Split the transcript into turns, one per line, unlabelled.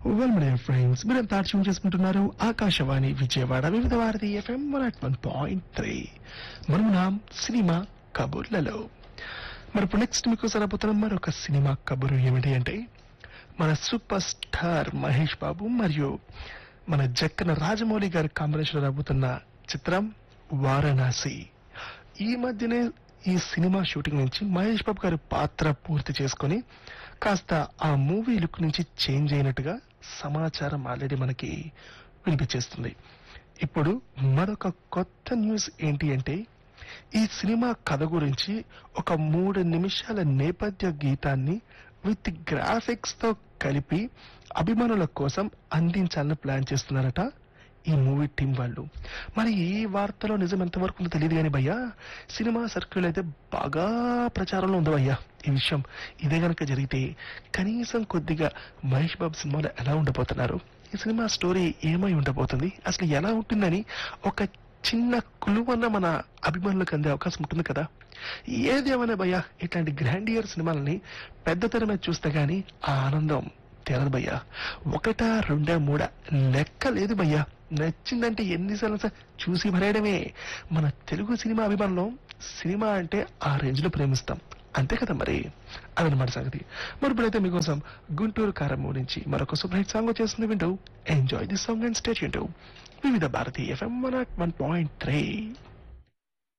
well my friends మీరంతా tune చేసుకుంటున్నారు Akashvani Vijayawada Vividh Bharati FM one at one point three మనము నాం సినిమా కబుర్లలో మరి ఇప్పుడు నెక్స్ట్ మీకు సరబోతున్న మరొక సినిమా కబురు ఏమిటి అంటే మన సూపర్ స్టార్ మహేష్ బాబు మరియు మన జక్కన రాజమౌళి గారి కాంబినేషన్ రాబోతున్న చిత్రం వారణాసి ఈ మధ్యనే ఈ సినిమా షూటింగ్ నుంచి మహేష్ బాబు గారి పాత్ర పూర్తి చేసుకొని కాస్త ఆ మూవీ లుక్ నుంచి చేంజ్ అయినట్టుగా సమాచారం ఆల్రెడీ మనకి వినిపించేస్తుంది ఇప్పుడు మరొక కొత్త న్యూస్ ఏంటి అంటే ఈ సినిమా కథ గురించి ఒక మూడు నిమిషాల నేపథ్య గీతాన్ని విత్ గ్రాఫిక్స్ తో కలిపి అభిమానుల కోసం అందించాలని ప్లాన్ చేస్తున్నారట ఈ మూవీ టీం వాళ్ళు మరి ఈ వార్తలో నిజం ఎంతవరకు ఉందో తెలియదు కానీ భయ్యా సినిమా సర్కిల్ అయితే బాగా ప్రచారంలో ఉంది భయ్యా ఈ విషయం ఇదే గనక జరిగితే కనీసం కొద్దిగా మహేష్ బాబు సినిమాలో ఎలా ఉండబోతున్నారు ఈ సినిమా స్టోరీ ఏమై ఉండబోతుంది అసలు ఎలా ఉంటుందని ఒక చిన్న కులువన్న మన అభిమానులకు అందే అవకాశం ఉంటుంది కదా ఏది ఏమైనా భయ్యా ఇట్లాంటి గ్రాండియర్ సినిమాలని పెద్ద తెర మీద చూస్తే గానీ ఆ ఆనందం తెరదు భయ్యా ఒకటా రెండా మూడా లెక్క లేదు భయ్యా నచ్చిందంటే ఎన్నిసార్లు సార్ చూసి భరేయడమే మన తెలుగు సినిమా అభిమానులు సినిమా అంటే ఆ రేంజ్ లో ప్రేమిస్తాం అంతే కదా మరి అదనమాట సంగతి మరి ఇప్పుడైతే మీకోసం గుంటూరు కారం నుంచి మరొక సూపర్ హిట్ సాంగ్ వచ్చేస్తుంది వింటూ enjoy the song and state వింటూ Vividh Bharati FM one one point three